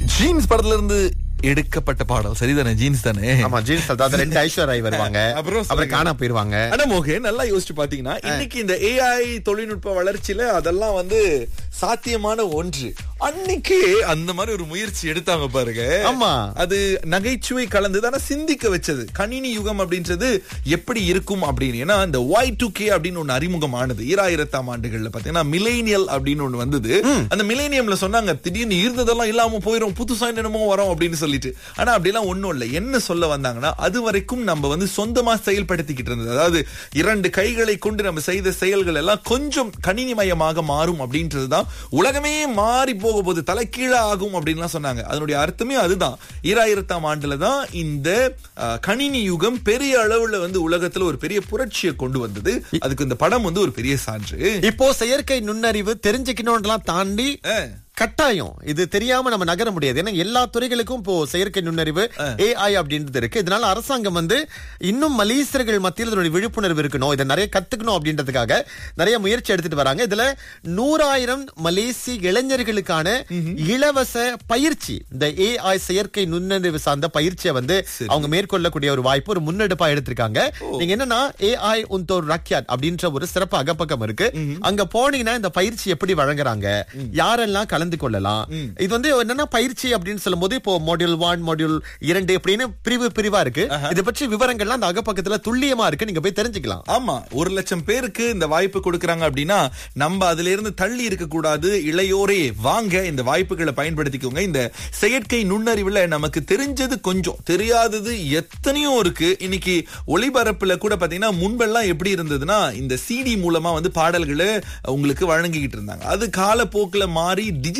Jeans படத்துல இருந்து எடுக்கப்பட்ட பாடல் சரிதானே ஜீன்ஸ் தானே ஆமா ஜீன்ஸ் அதாவது ரெண்டு ஐஸ்வர்யா வருவாங்க அப்புறம் அப்புறம் சொல்லுங்க. காணாம போயிருவாங்க ஆனா மோகே நல்லா யோசிச்சு பாத்தீங்கன்னா இன்னைக்கு இந்த ஏஐ தொழில்நுட்ப வளர்ச்சியில அதெல்லாம் வந்து சாத்தியமான ஒன்று அன்னைக்கு அந்த மாதிரி ஒரு முயற்சி எடுத்தாங்க பாருங்க ஆமா. அது நகைச்சுவை கலந்தது ஆனா சிந்திக்க வச்சது கணினி யுகம் அப்படின்றது எப்படி இருக்கும் அப்படின்னு ஏன்னா இந்த ஒய் டூ கே அப்படின்னு ஒண்ணு அறிமுகமானது ஈராயிரத்தாம் ஆண்டுகள்ல பாத்தீங்கன்னா மிலேனியல் அப்படின்னு ஒண்ணு வந்தது அந்த மிலேனியம்ல சொன்னாங்க திடீர்னு இருந்ததெல்லாம் இல்லாம போயிரும் புதுசா என்னமோ வரும் அப்படின்னு சொல்லிட்டு ஆனா அப்படிலாம் ஒண்ணும் இல்ல என்ன சொல்ல வந்தாங்கன்னா அது வரைக்கும் நம்ம வந்து சொந்தமா செயல்படுத்திக்கிட்டு இருந்தது அதாவது இரண்டு கைகளை கொண்டு நம்ம செய்த செயல்கள் எல்லாம் கொஞ்சம் கணினிமயமாக மாறும் அப்படின்றதுதான் உலகமே மாறி போக போது தலைகீழா ஆகும் அப்படின்லாம் சொன்னாங்க அதனுடைய அர்த்தமே அதுதான் ஈராயிரத்தாம் ஆண்டுல தான் இந்த அஹ், கணினி யுகம் பெரிய அளவுல வந்து உலகத்துல ஒரு பெரிய புரட்சியை கொண்டு வந்தது அதுக்கு இந்த படம் வந்து ஒரு பெரிய சான்று இப்போ செயற்கை நுண்ணறிவு தெரிஞ்சுக்கணும்லாம் தாண்டி அஹ். கட்டாயம் இது தெரியாம நம்ம நகர முடியாது ஏன்னா எல்லா துறைகளுக்கும் இப்போ செயற்கை நுண்ணறிவு ஏஐ அப்படின்றது இருக்கு இதனால அரசாங்கம் வந்து இன்னும் மலேசியர்கள் மத்தியில் இதனுடைய விழிப்புணர்வு இருக்கணும் இதை நிறைய கத்துக்கணும் அப்படின்றதுக்காக நிறைய முயற்சி எடுத்துட்டு வராங்க இதுல நூறாயிரம் மலேசிய இளைஞர்களுக்கான இலவச பயிற்சி இந்த ஏஐ செயற்கை நுண்ணறிவு சார்ந்த பயிற்சியை வந்து அவங்க மேற்கொள்ளக்கூடிய ஒரு வாய்ப்பு ஒரு முன்னெடுப்பா எடுத்திருக்காங்க நீங்க என்னன்னா ஏஐ உந்தோர் ரக்யாட் அப்படின்ற ஒரு சிறப்பு அகப்பக்கம் இருக்கு அங்க போனீங்கன்னா இந்த பயிற்சி எப்படி வழங்குறாங்க யாரெல்லாம் கலந்து கொள்ளலாம் இது வந்து என்னன்னா பயிற்சி அப்படின்னு சொல்லும்போது இப்போ மாடியூல் ஒன் மாடியூல் இரண்டு இப்படின்னு பிரிவு பிரிவா இருக்கு இதை பற்றி விவரங்கள்லாம் அந்த அகப்பக்கத்துல துல்லியமா இருக்கு நீங்க போய் தெரிஞ்சுக்கலாம் ஆமா ஒரு லட்சம் பேருக்கு இந்த வாய்ப்பு கொடுக்கறாங்க அப்படின்னா நம்ம அதுல இருந்து தள்ளி இருக்க கூடாது இளையோரே வாங்க இந்த வாய்ப்புகளை பயன்படுத்திக்கோங்க இந்த செயற்கை நுண்ணறிவுல நமக்கு தெரிஞ்சது கொஞ்சம் தெரியாதது எத்தனையோ இருக்கு இன்னைக்கு ஒளிபரப்புல கூட பாத்தீங்கன்னா முன்பெல்லாம் எப்படி இருந்ததுன்னா இந்த சிடி மூலமா வந்து பாடல்களை உங்களுக்கு வழங்கிக்கிட்டு இருந்தாங்க அது காலப்போக்குல மாறி டிஜிட்டல்